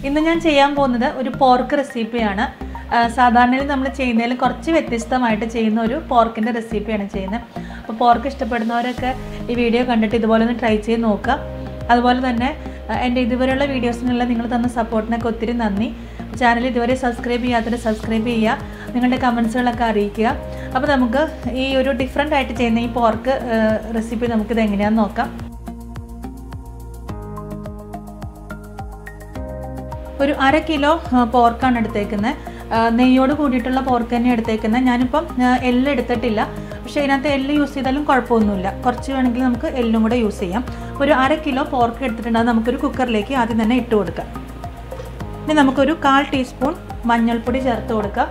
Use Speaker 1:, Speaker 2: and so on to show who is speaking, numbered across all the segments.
Speaker 1: ഇന്ന് ഞാൻ ചെയ്യാൻ പോകുന്നത് ഒരു പോർക്ക് റെസിപ്പിയാണ് സാധാരണയിൽ നമ്മൾ ചെയ്യുന്നതിൽ കുറച്ച് വ്യത്യസ്തമായിട്ട് ചെയ്യുന്ന ഒരു പോർക്കിൻ്റെ റെസിപ്പിയാണ് ചെയ്യുന്നത് അപ്പോൾ പോർക്ക് ഇഷ്ടപ്പെടുന്നവരൊക്കെ ഈ വീഡിയോ കണ്ടിട്ട് ഇതുപോലെ ഒന്ന് ട്രൈ ചെയ്ത് നോക്കുക അതുപോലെ തന്നെ ആ, എൻ്റെ ഇതുവരെയുള്ള വീഡിയോസിനുള്ള നിങ്ങൾ തന്ന സപ്പോർട്ടിനൊക്കെ ഒത്തിരി നന്ദി ചാനൽ ഇതുവരെ സബ്സ്ക്രൈബ് ചെയ്യാത്തവർ സബ്സ്ക്രൈബ് ചെയ്യുക നിങ്ങളുടെ കമൻസുകളൊക്കെ അറിയിക്കുക അപ്പോൾ നമുക്ക് ഈ ഒരു ഡിഫറെൻ്റ് ആയിട്ട് ചെയ്യുന്ന ഈ പോർക്ക് റെസിപ്പി നമുക്കിത് എങ്ങനെയാണെന്ന് നോക്കാം ഒരു അര കിലോ ആ, പോർക്കാണ് എടുത്തേക്കുന്നത് നെയ്യോട് കൂടിയിട്ടുള്ള പോർക്ക് തന്നെ എടുത്തേക്കുന്നത് ഞാനിപ്പം ആ, എല്ല് എടുത്തിട്ടില്ല പക്ഷേ ഇതിനകത്ത് എല്ല് യൂസ് ചെയ്താലും കുഴപ്പമൊന്നുമില്ല കുറച്ച് വേണമെങ്കിൽ നമുക്ക് എല്ലും കൂടെ യൂസ് ചെയ്യാം ഒരു അര കിലോ പോർക്ക് എടുത്തിട്ടുണ്ട് അത് നമുക്കൊരു കുക്കറിലേക്ക് ആദ്യം തന്നെ ഇട്ട് കൊടുക്കാം ഇനി നമുക്കൊരു കാൽ ടീസ്പൂൺ മഞ്ഞൾപ്പൊടി ചേർത്ത് കൊടുക്കാം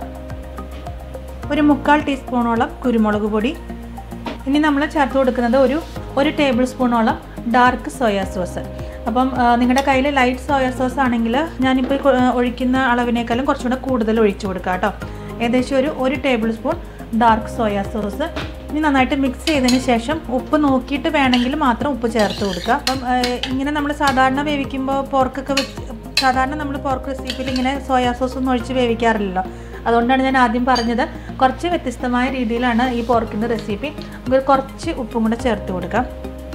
Speaker 1: ഒരു മുക്കാൽ ടീസ്പൂണോളം കുരുമുളക് പൊടി ഇനി നമ്മൾ ചേർത്ത് കൊടുക്കുന്നത് ഒരു ഒരു ടേബിൾ സ്പൂണോളം ഡാർക്ക് സോയാ സോസ് അപ്പം ആ, നിങ്ങളുടെ കയ്യിൽ ലൈറ്റ് സോയാ സോസ് ആണെങ്കിൽ ഞാനിപ്പോൾ കൊ- ആ, ഒഴിക്കുന്ന അളവിനേക്കാളും കുറച്ചുകൂടെ കൂടുതൽ ഒഴിച്ചു കൊടുക്കാം കേട്ടോ ഏകദേശം ഒരു ഒരു tablespoon dark soya sauce ഇനി നന്നായിട്ട് മിക്സ് ചെയ്തതിന് ശേഷം ഉപ്പ് നോക്കിയിട്ട് വേണമെങ്കിൽ മാത്രം ഉപ്പ് ചേർത്ത് കൊടുക്കുക അപ്പം ആ, ഇങ്ങനെ നമ്മൾ സാധാരണ വേവിക്കുമ്പോൾ പോർക്കൊക്കെ വെച്ച് സാധാരണ നമ്മൾ പോർക്ക് റെസിപ്പിയിൽ ഇങ്ങനെ സോയാ സോസ് ഒന്നും ഒഴിച്ച് വേവിക്കാറില്ലല്ലോ അതുകൊണ്ടാണ് ഞാൻ ആദ്യം പറഞ്ഞത് കുറച്ച് വ്യത്യസ്തമായ രീതിയിലാണ് ഈ പോർക്കിൻ്റെ റെസിപ്പി നമുക്ക് കുറച്ച് ഉപ്പും കൂടെ ചേർത്ത് കൊടുക്കാം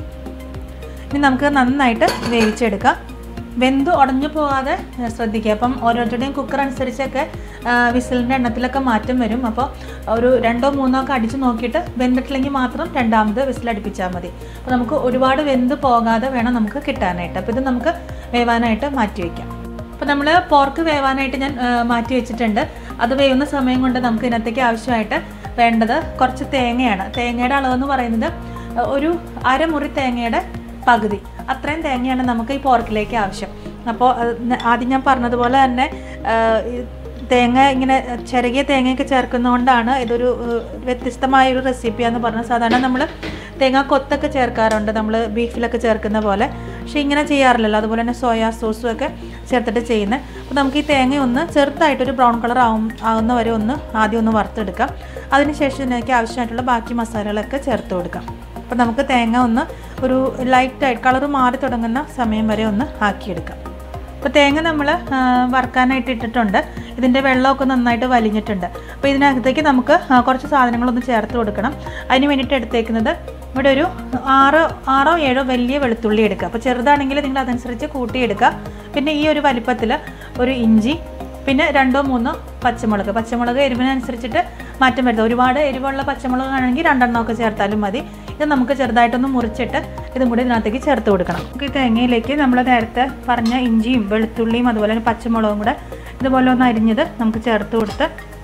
Speaker 1: ഇനി നമുക്ക് നന്നായിട്ട് വേവിച്ചെടുക്കാം വെന്ത് ഉടഞ്ഞു പോകാതെ ഏ, ശ്രദ്ധിക്കുക അപ്പം ഓരോരുത്തരുടെയും കുക്കർ അനുസരിച്ചൊക്കെ വിസിലിൻ്റെ എണ്ണത്തിലൊക്കെ മാറ്റം വരും അപ്പോൾ ഒരു രണ്ടോ മൂന്നോ ഒക്കെ അടിച്ച് നോക്കിയിട്ട് വെന്തിട്ടില്ലെങ്കിൽ മാത്രം രണ്ടാമത് വിസിലടിപ്പിച്ചാൽ മതി അപ്പോൾ നമുക്ക് ഒരുപാട് വെന്ത് പോകാതെ വേണം നമുക്ക് കിട്ടാനായിട്ട് അപ്പോൾ ഇത് നമുക്ക് വേവാനായിട്ട് മാറ്റി വയ്ക്കാം അപ്പോൾ നമ്മൾ പോർക്ക് വേവാനായിട്ട് ഞാൻ ആ, മാറ്റി വെച്ചിട്ടുണ്ട് അത് വേവുന്ന സമയം കൊണ്ട് നമുക്ക് ഇതിനകത്തേക്ക് ആവശ്യമായിട്ട് വേണ്ടത് കുറച്ച് തേങ്ങയാണ് തേങ്ങയുടെ അളവെന്ന് പറയുന്നത് ആ, ഒരു അരമുറി തേങ്ങയുടെ പകുതി അത്രയും തേങ്ങയാണ് നമുക്ക് ഈ പോർക്കിലേക്ക് ആവശ്യം അപ്പോൾ അത് ന- ആദ്യം ഞാൻ പറഞ്ഞതുപോലെ തന്നെ ആ, ഈ തേങ്ങ ഇങ്ങനെ ചിരകിയ തേങ്ങയൊക്കെ ചേർക്കുന്നതുകൊണ്ടാണ് ഇതൊരു ഏഹ്, വ്യത്യസ്തമായ ഒരു റെസിപ്പിയാന്ന് പറഞ്ഞത് സാധാരണ നമ്മൾ തേങ്ങ കൊത്തൊക്കെ ചേർക്കാറുണ്ട് നമ്മൾ ബീഫിലൊക്കെ ചേർക്കുന്ന പോലെ പക്ഷേ ഇങ്ങനെ ചെയ്യാറില്ലല്ലോ അതുപോലെ തന്നെ സോയാ സോസും ഒക്കെ ചേർത്തിട്ട് ചെയ്യുന്നത് അപ്പോൾ നമുക്ക് ഈ തേങ്ങ ഒന്ന് ചെറുതായിട്ടൊരു ബ്രൗൺ കളർ ആവും ആവുന്ന വരെ ഒന്ന് ആദ്യം ഒന്ന് വറുത്തെടുക്കാം അതിനുശേഷം ഇതിനൊക്കെ ആവശ്യമായിട്ടുള്ള ബാക്കി മസാലകളൊക്കെ ചേർത്ത് കൊടുക്കാം അപ്പോൾ നമുക്ക് തേങ്ങ ഒന്ന് ഒരു ലൈറ്റായിട്ട് കളർ മാറി തുടങ്ങുന്ന സമയം വരെ ഒന്ന് ആക്കിയെടുക്കാം അപ്പോൾ തേങ്ങ നമ്മൾ വറുക്കാനായിട്ട് ഇട്ടിട്ടുണ്ട് ഇതിൻ്റെ വെള്ളമൊക്കെ നന്നായിട്ട് വലിഞ്ഞിട്ടുണ്ട് അപ്പോൾ ഇതിനകത്തേക്ക് നമുക്ക് ആ, കുറച്ച് സാധനങ്ങളൊന്ന് ചേർത്ത് കൊടുക്കണം അതിന് വേണ്ടിയിട്ട് എടുത്തേക്കുന്നത് ഇവിടെ ഒരു ആറ് ആറോ ഏഴോ വലിയ വെളുത്തുള്ളി എടുക്കുക അപ്പോൾ ചെറുതാണെങ്കിൽ നിങ്ങൾ അതനുസരിച്ച് കൂട്ടിയെടുക്കുക പിന്നെ ഈ ഒരു വലിപ്പത്തിൽ ഒരു ഇഞ്ചി പിന്നെ രണ്ടോ മൂന്നോ പച്ചമുളക് പച്ചമുളക് എരിവിനനുസരിച്ചിട്ട് മാറ്റം വരുത്തുക ഒരുപാട് എരിവുള്ള പച്ചമുളക് ആണെങ്കിൽ രണ്ടെണ്ണമൊക്കെ ചേർത്താലും മതി ഇത് നമുക്ക് ചെറുതായിട്ടൊന്ന് മുറിച്ചിട്ട് ഇതും കൂടി ഇതിനകത്തേക്ക് ചേർത്ത് കൊടുക്കണം നമുക്ക് ഈ തേങ്ങയിലേക്ക് നമ്മൾ നേരത്തെ പറഞ്ഞ ഇഞ്ചിയും വെളുത്തുള്ളിയും അതുപോലെ തന്നെ പച്ചമുളകും കൂടെ ഇതുപോലെ ഒന്ന് അരിഞ്ഞത് നമുക്ക് ചേർത്ത് കൊടുത്ത്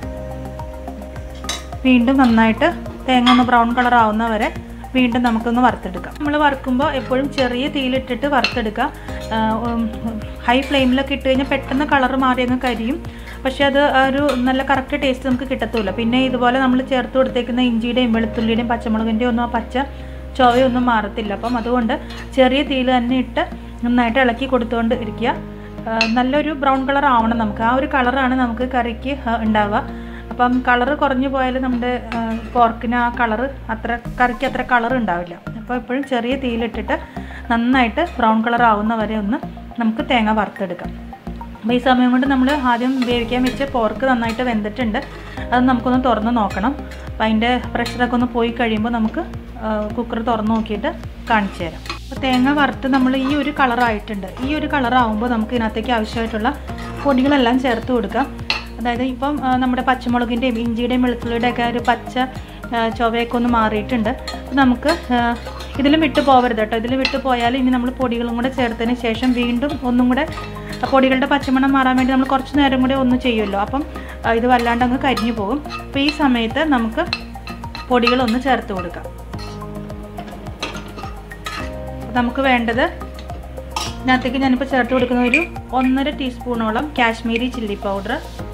Speaker 1: വീണ്ടും നന്നായിട്ട് തേങ്ങ ഒന്ന് ബ്രൗൺ കളർ ആവുന്ന വരെ വീണ്ടും നമുക്കൊന്ന് വറുത്തെടുക്കാം നമ്മൾ വറുക്കുമ്പോൾ എപ്പോഴും ചെറിയ തീയിലിട്ടിട്ട് വറുത്തെടുക്കുക ഹൈ ഫ്ലെയിമിലൊക്കെ ഇട്ട് കഴിഞ്ഞാൽ പെട്ടെന്ന് കളർ മാറി അങ്ങ് കരിയും പക്ഷേ അത് ആ ഒരു നല്ല കറക്റ്റ് ടേസ്റ്റ് നമുക്ക് കിട്ടത്തുമില്ല പിന്നെ ഇതുപോലെ നമ്മൾ ചേർത്ത് കൊടുത്തേക്കുന്ന ഇഞ്ചിയുടെയും വെളുത്തുള്ളിയുടെയും പച്ചമുളകിൻ്റെയും ഒന്നും ആ പച്ച ചൊവയൊന്നും മാറത്തില്ല അപ്പം അതുകൊണ്ട് ചെറിയ തീയിൽ തന്നെ ഇട്ട് നന്നായിട്ട് ഇളക്കി കൊടുത്തുകൊണ്ട് ഇരിക്കുക ആ, നല്ലൊരു ബ്രൗൺ കളർ ആവണം നമുക്ക് ആ ഒരു കളറാണ് നമുക്ക് കറിക്ക് ആ, ഉണ്ടാവുക അപ്പം കളറ് കുറഞ്ഞു പോയാൽ നമ്മുടെ ആ, പോർക്കിന് ആ കളറ് അത്ര കറിക്ക് അത്ര കളർ ഉണ്ടാവില്ല അപ്പോൾ എപ്പോഴും ചെറിയ തീയിലിട്ടിട്ട് നന്നായിട്ട് ബ്രൗൺ കളർ ആവുന്ന വരെ ഒന്ന് നമുക്ക് തേങ്ങ വറുത്തെടുക്കാം അപ്പോൾ ഈ സമയം കൊണ്ട് നമ്മൾ ആദ്യം വേവിക്കാൻ വെച്ച പോർക്ക് നന്നായിട്ട് വെന്തിട്ടുണ്ട് അത് നമുക്കൊന്ന് തുറന്ന് നോക്കണം അപ്പോൾ അതിൻ്റെ പ്രഷറൊക്കെ ഒന്ന് പോയി കഴിയുമ്പോൾ നമുക്ക് കുക്കർ തുറന്ന് നോക്കിയിട്ട് കാണിച്ചു തരാം അപ്പോൾ തേങ്ങ വറുത്ത് നമ്മൾ ഈ ഒരു കളറായിട്ടുണ്ട് ഈ ഒരു കളറാവുമ്പോൾ നമുക്ക് ഇതിനകത്തേക്ക് ആവശ്യമായിട്ടുള്ള പൊടികളെല്ലാം ചേർത്ത് കൊടുക്കാം അതായത് ഇപ്പം ആ, നമ്മുടെ പച്ചമുളകിൻ്റെയും ഇഞ്ചിയുടെയും വെളുത്തുള്ളിയുടെ ഒക്കെ ഒരു പച്ച ആ, ചൊവയൊക്കെ ഒന്ന് മാറിയിട്ടുണ്ട് അപ്പോൾ നമുക്ക് ഇതിലും വിട്ട് പോകരുത് കേട്ടോ ഇതിൽ വിട്ട് പോയാൽ ഇനി നമ്മൾ പൊടികളും കൂടെ ചേർത്തതിന് ശേഷം വീണ്ടും ഒന്നും കൂടെ പൊടികളുടെ പച്ചമണം മാറാൻ വേണ്ടി നമ്മൾ കുറച്ച് നേരം കൂടെ ഒന്ന് ചെയ്യുമല്ലോ അപ്പം ആ, ഇത് വല്ലാണ്ട് അങ്ങ് കരിഞ്ഞു പോകും അപ്പോൾ ഈ സമയത്ത് നമുക്ക് പൊടികളൊന്ന് ചേർത്ത് കൊടുക്കാം അപ്പോൾ നമുക്ക് വേണ്ടത് ഇതിനകത്തേക്ക് ഞാനിപ്പോൾ ചേർത്ത് കൊടുക്കുന്ന ഒരു ഒന്നര ടീസ്പൂണോളം കാശ്മീരി ചില്ലി പൗഡർ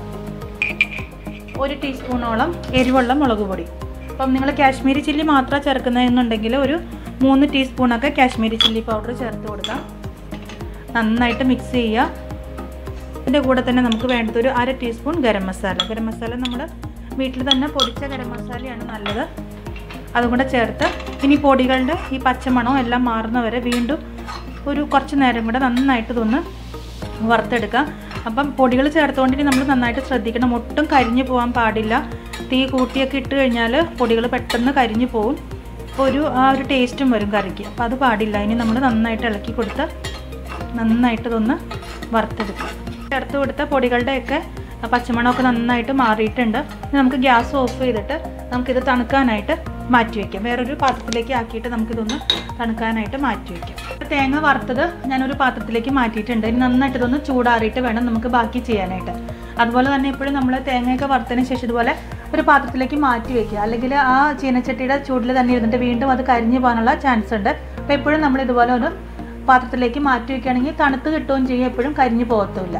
Speaker 1: ഒരു ടീസ്പൂണോളം എരിവുള്ള മുളക് പൊടി അപ്പം നിങ്ങൾ കാശ്മീരി ചില്ലി മാത്രം ചേർക്കുന്നതെന്നുണ്ടെങ്കിൽ ഒരു മൂന്ന് ടീസ്പൂണൊക്കെ കാശ്മീരി ചില്ലി പൗഡർ ചേർത്ത് കൊടുക്കാം നന്നായിട്ട് മിക്സ് ചെയ്യുക ഇതിൻ്റെ കൂടെ തന്നെ നമുക്ക് വേണ്ടത് ഒരു അര ടീസ്പൂൺ ഗരം മസാല ഗരം മസാല നമ്മൾ വീട്ടിൽ തന്നെ പൊടിച്ച ഗരം മസാലയാണ് നല്ലത് അതും കൂടെ ചേർത്ത് ഇനി പൊടികളുടെ ഈ പച്ചമണവും എല്ലാം മാറുന്നവരെ വീണ്ടും ഒരു കുറച്ച് നേരം കൂടെ നന്നായിട്ട് ഇതൊന്ന് വറുത്തെടുക്കാം അപ്പം പൊടികൾ ചേർത്തുകൊണ്ടിട്ട് നമ്മൾ നന്നായിട്ട് ശ്രദ്ധിക്കണം ഒട്ടും കരിഞ്ഞു പോകാൻ പാടില്ല തീ കൂട്ടിയൊക്കെ ഇട്ട് കഴിഞ്ഞാൽ പൊടികൾ പെട്ടെന്ന് കരിഞ്ഞു പോകും അപ്പോൾ ഒരു ആ ഒരു ടേസ്റ്റും വരും കറിക്ക് അപ്പോൾ അത് പാടില്ല ഇനി നമ്മൾ നന്നായിട്ട് ഇളക്കി കൊടുത്ത് നന്നായിട്ട് ഇതൊന്ന് വറുത്തെടുക്കുക ചേർത്ത് കൊടുത്ത പൊടികളുടെയൊക്കെ പച്ചമണമൊക്കെ നന്നായിട്ട് മാറിയിട്ടുണ്ട് ഇനി നമുക്ക് ഗ്യാസ് ഓഫ് ചെയ്തിട്ട് നമുക്കിത് തണുക്കാനായിട്ട് മാറ്റി വയ്ക്കാം വേറൊരു പാത്രത്തിലേക്ക് ആക്കിയിട്ട് നമുക്കിതൊന്ന് തണുക്കാനായിട്ട് മാറ്റി വയ്ക്കാം തേങ്ങ വറുത്തത് ഞാനൊരു പാത്രത്തിലേക്ക് മാറ്റിയിട്ടുണ്ട് ഇനി നന്നായിട്ട് ഇതൊന്ന് ചൂടാറിയിട്ട് വേണം നമുക്ക് ബാക്കി ചെയ്യാനായിട്ട് അതുപോലെ തന്നെ എപ്പോഴും നമ്മൾ തേങ്ങയൊക്കെ വറുത്തതിന് ശേഷം ഇതുപോലെ ഒരു പാത്രത്തിലേക്ക് മാറ്റി വെക്കുക അല്ലെങ്കിൽ ആ ചീനച്ചട്ടിയുടെ ചൂടിൽ തന്നെ ഇരുന്നിട്ട് വീണ്ടും അത് കരിഞ്ഞു പോകാനുള്ള ചാൻസ് ഉണ്ട് അപ്പോൾ എപ്പോഴും നമ്മൾ ഇതുപോലെ ഒരു പാത്രത്തിലേക്ക് മാറ്റി വെക്കുകയാണെങ്കിൽ തണുത്ത് കിട്ടുകയും ചെയ്യും എപ്പോഴും കരിഞ്ഞു പോകത്തുമില്ല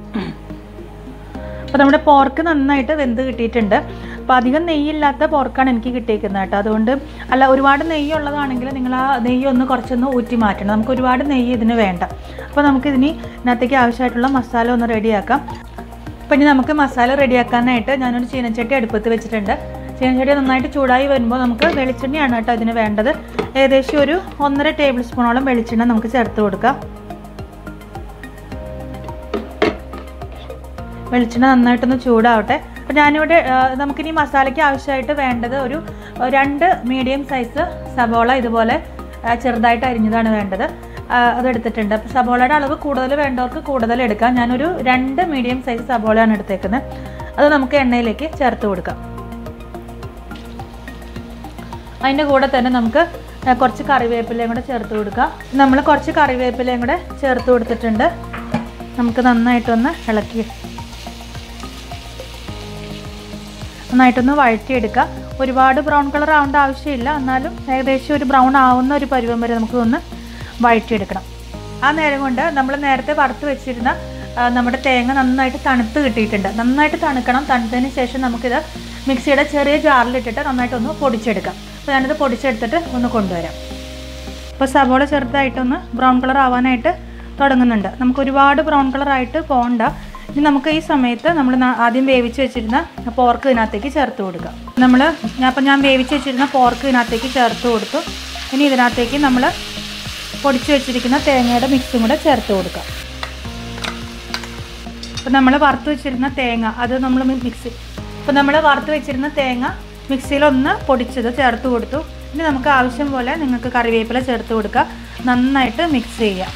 Speaker 1: അപ്പോൾ നമ്മുടെ പോർക്ക് നന്നായിട്ട് വെന്ത് കിട്ടിയിട്ടുണ്ട് അപ്പോൾ അധികം നെയ്യില്ലാത്ത പോർക്കാണ് എനിക്ക് കിട്ടിയിരിക്കുന്നത് കേട്ടോ അതുകൊണ്ട് അല്ല ഒരുപാട് നെയ്യ് ഉള്ളതാണെങ്കിൽ നിങ്ങൾ ആ നെയ്യ് ഒന്ന് കുറച്ചൊന്ന് ഊറ്റി മാറ്റണം നമുക്ക് ഒരുപാട് നെയ്യ് ഇതിന് വേണ്ട അപ്പോൾ നമുക്കിതിനി ഇതിനകത്തേക്ക് ആവശ്യമായിട്ടുള്ള മസാല ഒന്ന് റെഡിയാക്കാം അപ്പോൾ ഇനി നമുക്ക് മസാല റെഡിയാക്കാനായിട്ട് ഞാനൊരു ചീനച്ചട്ടി അടുപ്പത്ത് വെച്ചിട്ടുണ്ട് ചീനച്ചട്ടി നന്നായിട്ട് ചൂടായി വരുമ്പോൾ നമുക്ക് വെളിച്ചെണ്ണയാണ് കേട്ടോ ഇതിന് വേണ്ടത് ഏകദേശം ഒരു ഒന്നര ടേബിൾ സ്പൂണോളം വെളിച്ചെണ്ണ നമുക്ക് ചേർത്ത് കൊടുക്കാം വെളിച്ചെണ്ണ നന്നായിട്ടൊന്ന് ചൂടാവട്ടെ അപ്പോൾ ഞാനിവിടെ ആ, നമുക്കിനി മസാലയ്ക്ക് ആവശ്യമായിട്ട് വേണ്ടത് ഒരു രണ്ട് മീഡിയം സൈസ് സബോള ഇതുപോലെ ആ, ചെറുതായിട്ട് അരിഞ്ഞതാണ് വേണ്ടത് ആ, അതെടുത്തിട്ടുണ്ട് അപ്പോൾ സബോളയുടെ അളവ് കൂടുതൽ വേണ്ടവർക്ക് കൂടുതൽ എടുക്കാം ഞാനൊരു രണ്ട് മീഡിയം സൈസ് സബോളയാണ് എടുത്തേക്കുന്നത് അത് നമുക്ക് എണ്ണയിലേക്ക് ചേർത്ത് കൊടുക്കാം അതിൻ്റെ കൂടെ തന്നെ നമുക്ക് ആ, കുറച്ച് കറിവേപ്പിലയും കൂടെ ചേർത്ത് കൊടുക്കാം നമ്മൾ കുറച്ച് കറിവേപ്പിലയും കൂടെ ചേർത്ത് കൊടുത്തിട്ടുണ്ട് നമുക്ക് നന്നായിട്ടൊന്ന് ഇളക്കി നന്നായിട്ടൊന്ന് വഴറ്റിയെടുക്കുക ഒരുപാട് ബ്രൗൺ കളർ ആവേണ്ട ആവശ്യമില്ല എന്നാലും ഏകദേശം ഒരു ബ്രൗൺ ആവുന്ന ഒരു പരുവം വരെ നമുക്ക് ഒന്ന് വഴറ്റിയെടുക്കണം ആ നേരം കൊണ്ട് നമ്മൾ നേരത്തെ വറുത്ത് വെച്ചിരുന്ന ആ, നമ്മുടെ തേങ്ങ നന്നായിട്ട് തണുത്ത് കിട്ടിയിട്ടുണ്ട് നന്നായിട്ട് തണുക്കണം തണുത്തതിന് ശേഷം നമുക്കിത് മിക്സിയുടെ ചെറിയ ജാറിലിട്ടിട്ട് നന്നായിട്ടൊന്ന് പൊടിച്ചെടുക്കാം അപ്പോൾ ഞാനിത് പൊടിച്ചെടുത്തിട്ട് ഒന്ന് കൊണ്ടുവരാം അപ്പോൾ സവോള ചെറുതായിട്ടൊന്ന് ബ്രൗൺ കളർ ആവാനായിട്ട് തുടങ്ങുന്നുണ്ട് നമുക്ക് ഒരുപാട് ബ്രൗൺ കളർ ആയിട്ട് പോകണ്ട ഇനി നമുക്ക് ഈ സമയത്ത് നമ്മൾ ആദ്യം വേവിച്ച് വെച്ചിരുന്ന പോർക്ക് ഇതിനകത്തേക്ക് ചേർത്ത് കൊടുക്കുക നമ്മൾ ഞാൻ അപ്പോൾ ഞാൻ വേവിച്ച് വെച്ചിരുന്ന പോർക്ക് ഇതിനകത്തേക്ക് ചേർത്ത് കൊടുത്തു ഇനി ഇതിനകത്തേക്ക് നമ്മൾ പൊടിച്ച് വെച്ചിരിക്കുന്ന തേങ്ങയുടെ മിക്സും കൂടെ ചേർത്ത് കൊടുക്കുക അപ്പോൾ നമ്മൾ വറുത്ത് വെച്ചിരുന്ന തേങ്ങ അത് നമ്മൾ മിക്സി അപ്പോൾ നമ്മൾ വറുത്ത് വെച്ചിരുന്ന തേങ്ങ മിക്സിയിലൊന്ന് പൊടിച്ചത് ചേർത്ത് കൊടുത്തു ഇനി നമുക്ക് ആവശ്യം പോലെ നിങ്ങൾക്ക് കറിവേപ്പില ചേർത്ത് കൊടുക്കുക നന്നായിട്ട് മിക്സ് ചെയ്യുക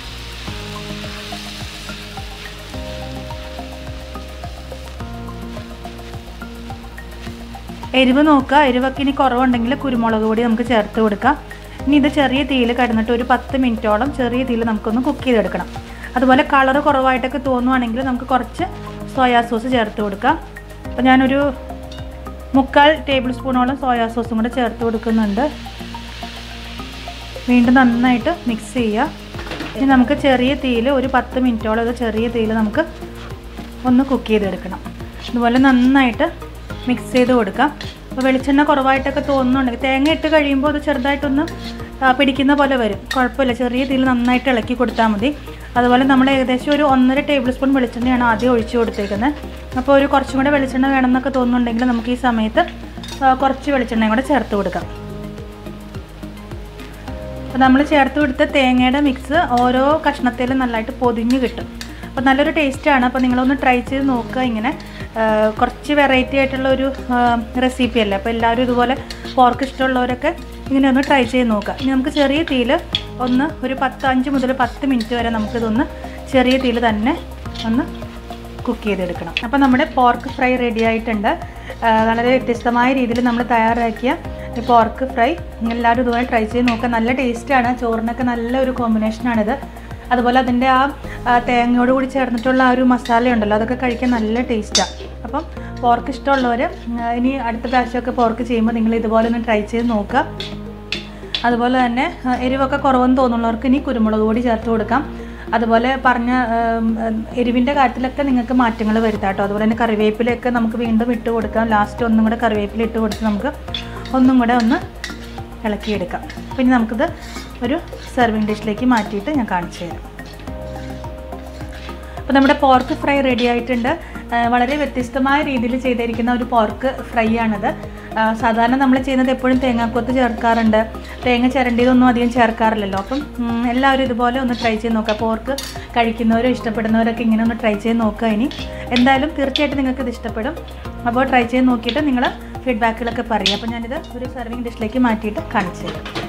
Speaker 1: എരിവ് നോക്കുക എരിവൊക്കെ ഇനി കുറവുണ്ടെങ്കിൽ കുരുമുളക് പൊടി നമുക്ക് ചേർത്ത് കൊടുക്കാം ഇനി ഇത് ചെറിയ തീയിൽ കിടന്നിട്ട് ഒരു പത്ത് മിനിറ്റോളം ചെറിയ തീയിൽ നമുക്കൊന്ന് കുക്ക് ചെയ്തെടുക്കണം അതുപോലെ കളറ് കുറവായിട്ടൊക്കെ തോന്നുവാണെങ്കിൽ നമുക്ക് കുറച്ച് സോയാ സോസ് ചേർത്ത് കൊടുക്കാം അപ്പോൾ ഞാനൊരു മുക്കാൽ ടേബിൾ സ്പൂണോളം സോയാ സോസും കൂടെ ചേർത്ത് കൊടുക്കുന്നുണ്ട് വീണ്ടും നന്നായിട്ട് മിക്സ് ചെയ്യുക ഇനി നമുക്ക് ചെറിയ തീയിൽ ഒരു പത്ത് മിനിറ്റോളം ഇത് ചെറിയ തീയിൽ നമുക്ക് ഒന്ന് കുക്ക് ചെയ്തെടുക്കണം അതുപോലെ നന്നായിട്ട് മിക്സ് ചെയ്ത് കൊടുക്കാം അപ്പോൾ വെളിച്ചെണ്ണ കുറവായിട്ടൊക്കെ തോന്നുന്നുണ്ടെങ്കിൽ തേങ്ങ ഇട്ട് കഴിയുമ്പോൾ അത് ചെറുതായിട്ടൊന്ന് ആ, പിടിക്കുന്ന പോലെ വരും കുഴപ്പമില്ല ചെറിയ തീയിൽ നന്നായിട്ട് ഇളക്കി കൊടുത്താൽ മതി അതുപോലെ നമ്മൾ ഏകദേശം ഒരു ഒന്നര ടേബിൾ സ്പൂൺ വെളിച്ചെണ്ണയാണ് ആദ്യം ഒഴിച്ചു കൊടുത്തേക്കുന്നത് അപ്പോൾ ഒരു കുറച്ചും കൂടെ വെളിച്ചെണ്ണ വേണമെന്നൊക്കെ തോന്നുന്നുണ്ടെങ്കിൽ നമുക്ക് ഈ സമയത്ത് ആ, കുറച്ച് വെളിച്ചെണ്ണയും കൂടെ ചേർത്ത് കൊടുക്കാം അപ്പോൾ നമ്മൾ ചേർത്ത് കൊടുത്ത തേങ്ങയുടെ മിക്സ് ഓരോ കഷ്ണത്തിലും നല്ലതായിട്ട് പൊതിഞ്ഞ് കിട്ടും അപ്പോൾ നല്ലൊരു ടേസ്റ്റാണ് അപ്പോൾ നിങ്ങളൊന്ന് ട്രൈ ചെയ്ത് നോക്കുക ഇങ്ങനെ ആ, കുറച്ച് വെറൈറ്റി ആയിട്ടുള്ള ഒരു റെസിപ്പി അല്ലേ അപ്പോൾ എല്ലാവരും ഇതുപോലെ പോർക്ക് ഇഷ്ടമുള്ളവരൊക്കെ ഇങ്ങനെ ഒന്ന് ട്രൈ ചെയ്ത് നോക്കുക ഇനി നമുക്ക് ചെറിയ തീയിൽ ഒന്ന് ഒരു പത്ത് അഞ്ച് മുതൽ പത്ത് മിനിറ്റ് വരെ നമുക്കിതൊന്ന് ചെറിയ തീയിൽ തന്നെ ഒന്ന് കുക്ക് ചെയ്തെടുക്കണം അപ്പോൾ നമ്മുടെ പോർക്ക് ഫ്രൈ റെഡി ആയിട്ടുണ്ട് ആ, വളരെ വ്യത്യസ്തമായ രീതിയിൽ നമ്മൾ തയ്യാറാക്കിയ ഈ പോർക്ക് ഫ്രൈ എല്ലാവരും ഇതുപോലെ ട്രൈ ചെയ്ത് നോക്കുക നല്ല ടേസ്റ്റാണ് ചോറിനൊക്കെ നല്ല ഒരു കോമ്പിനേഷനാണിത് അതുപോലെ അതിൻ്റെ ആ ആ, തേങ്ങയോട് കൂടി ചേർന്നിട്ടുള്ള ആ ഒരു മസാല ഉണ്ടല്ലോ അതൊക്കെ കഴിക്കാൻ നല്ല ടേസ്റ്റാണ് അപ്പം പോർക്ക് ഇഷ്ടമുള്ളവർ ഇനി അടുത്ത പ്രാവശ്യമൊക്കെ പോർക്ക് ചെയ്യുമ്പോൾ നിങ്ങൾ ഇതുപോലെ ഒന്ന് ട്രൈ ചെയ്ത് നോക്കുക അതുപോലെ തന്നെ ആ, എരിവൊക്കെ കുറവെന്ന് തോന്നുന്നവർക്ക് ഇനി കുരുമുളക് പൊടി ചേർത്ത് കൊടുക്കാം അതുപോലെ പറഞ്ഞ ഉം, ഉം, എരിവിൻ്റെ കാര്യത്തിലൊക്കെ നിങ്ങൾക്ക് മാറ്റങ്ങൾ വരുത്താം കേട്ടോ അതുപോലെ തന്നെ കറിവേപ്പിലയൊക്കെ നമുക്ക് വീണ്ടും ഇട്ട് കൊടുക്കാം ലാസ്റ്റ് ഒന്നും കൂടെ കറിവേപ്പില ഇട്ട് കൊടുത്ത് നമുക്ക് ഒന്നും കൂടെ ഒന്ന് ഇളക്കിയെടുക്കാം പിന്നെ നമുക്കിത് ഒരു സെർവിങ് ഡിഷിലേക്ക് മാറ്റിയിട്ട് ഞാൻ കാണിച്ചു തരാം അപ്പോൾ നമ്മുടെ പോർക്ക് ഫ്രൈ റെഡി ആയിട്ടുണ്ട് ആ, വളരെ വ്യത്യസ്തമായ രീതിയിൽ ചെയ്തിരിക്കുന്ന ഒരു പോർക്ക് ഫ്രൈ ആണിത് ആ, സാധാരണ നമ്മൾ ചെയ്യുന്നത് എപ്പോഴും തേങ്ങാക്കൊത്ത് ചേർക്കാറുണ്ട് തേങ്ങ ചിരണ്ടിയതൊന്നും അധികം ചേർക്കാറില്ലല്ലോ അപ്പം ഉം, എല്ലാവരും ഇതുപോലെ ഒന്ന് ട്രൈ ചെയ്ത് നോക്കുക പോർക്ക് കഴിക്കുന്നവരും ഇഷ്ടപ്പെടുന്നവരൊക്കെ ഇങ്ങനെ ഒന്ന് ട്രൈ ചെയ്ത് നോക്കുക ഇനി എന്തായാലും തീർച്ചയായിട്ടും നിങ്ങൾക്ക് ഇത് ഇഷ്ടപ്പെടും അപ്പോൾ ട്രൈ ചെയ്ത് നോക്കിയിട്ട് നിങ്ങൾ ഫീഡ്ബാക്കുകളൊക്കെ പറയുക അപ്പോൾ ഞാനിത് ഒരു സെർവിങ് ഡിഷിലേക്ക് മാറ്റിയിട്ട് കാണിച്ചു തരാം